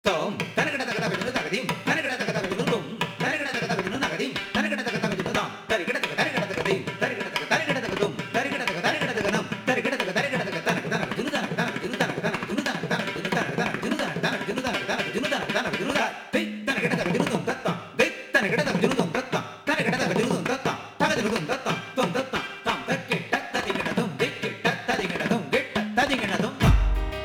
தோம் தனகட தகத வினு தகதிம் தனகட தகத வினு தோம் தனகட தகத வினு தகதிம் தனகட தகத வினு தாம் தரிகட தக தரிகட தகதிம் தரிகட தக தரிகட தகதும் தரிகட தக தரிகட தகனம் தரிகட தக தரிகட தக தனக தனக தினு தனக தனக தினு தனக தனக தினு தனக தனக தினு தனக தனக தினு தனக தனக தினு தனக தனக தினு தனக தனக தினு தனக தை தனகட தக தினு தோம் தத்தம் தை தனகட தக தினு தோம் தத்தம் தனகட தக தினு தோம் தத்தம் தக தினு தோம் தத்தம் தோம் தத்தம் தாம் தக்கி டத்த திங்கட தோம் திக்கி டத்த திங்கட தோம் கிட்ட ததிங்கட தோம் தாம்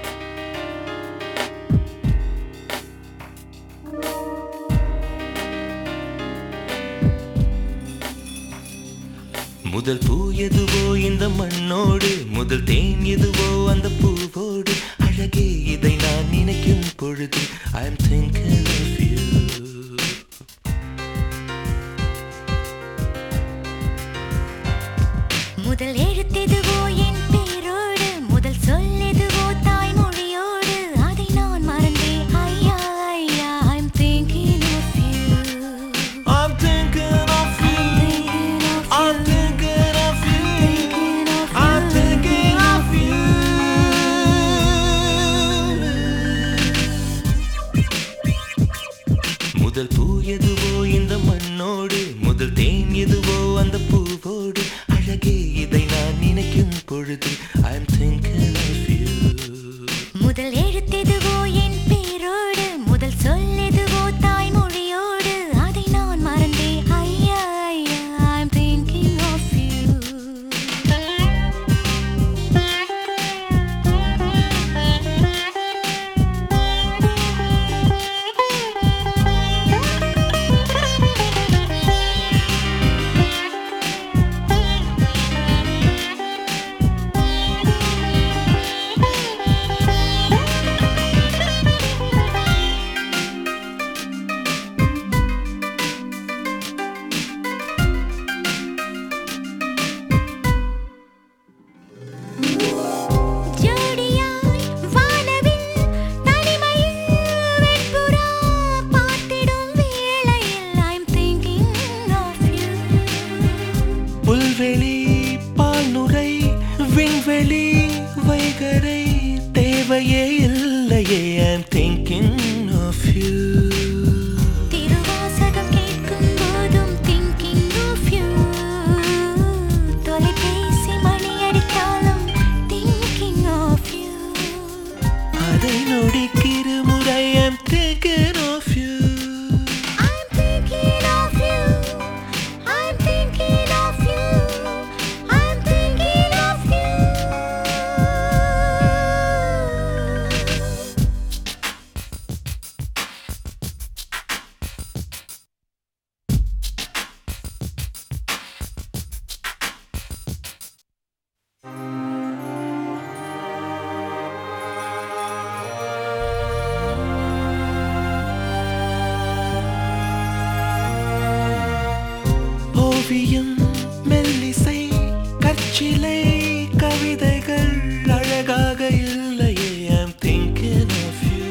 முதல் பூ எதுவோ இந்த மண்ணோடு முதல் தேன் எதுவோ அந்த பூவோடு அழகே இதை நான் நினைக்கும் பொழுது I'm thinking of you முதல் எழுத்தெதுவோ என் பேரோடு முதல் சொல்லெதுவோ தாய்மொழியோடு அதை நான் மறந்தேன் ஐயா ஐயா I'm thinking of you I'm thinking of you I'm thinking of I'm you thinking of you I'm thinking I'm of you thinking of you முதல் பூ எதுவோ இந்த மண்ணோடு முதல் தேன் எதுவோ அந்த பூவோடு அழகே இதை நான் நினைக்கும் பொழுது I'm thinking of you முதல் எழுத்தெதுவோ என் பேரோடு முதல் சொல்லெதுவோ தாய்மொழியோடு அதை நான் மறந்தேன் ஐயா ஐயா I'm thinking of ஜோடியாய் வானவில் தனிமையில் வெண்புறா பார்த்திடும் வேளையில் I'm thinking of you புல்வெளி பால்நுரை விண்வெளி வைகரை தேவையே இல்லையே I'm thinking of you Thiruvasagam கேட்கும் போதும் thinking of you தொலைபேசி மணி அடித்தாலும் thinking of you அதை நொடிக்கிறு முறை I'm thinking of you I'm thinking of you I'm thinking of you I'm thinking of you ஓவியம் மெல்லிசை கற்சிலை கவிதைகள் அழகாக இல்லையே ஐம் திங்கிங் ஆஃப் யூ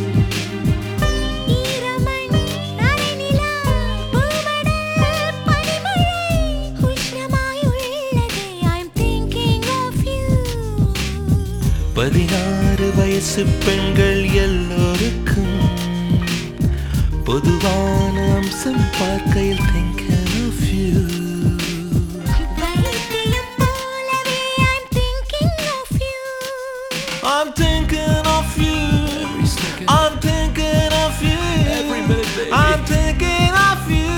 ஈரமண் நரைநிலா பூமடல் பனிமழை உஷ்ணமாய் உள்ளதே I'm thinking of you பதினாறு வயசு பெண்கள் எல்லோருக்கும் பொதுவான அம்சம் பார்க்கையில் thinking of you வைத்தியம் போலவே I'm thinking of you I'm thinking of you I'm thinking of you Every minute, baby. I'm thinking of you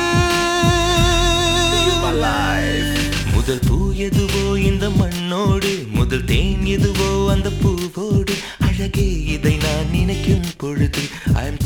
my life. முதல் பூ எதுவோ இந்த மண்ணோடு முதல் தேன் எதுவோ அந்த பூவோடு அழகே இதை நான் நினைக்கும் பொழுது ஐ எம்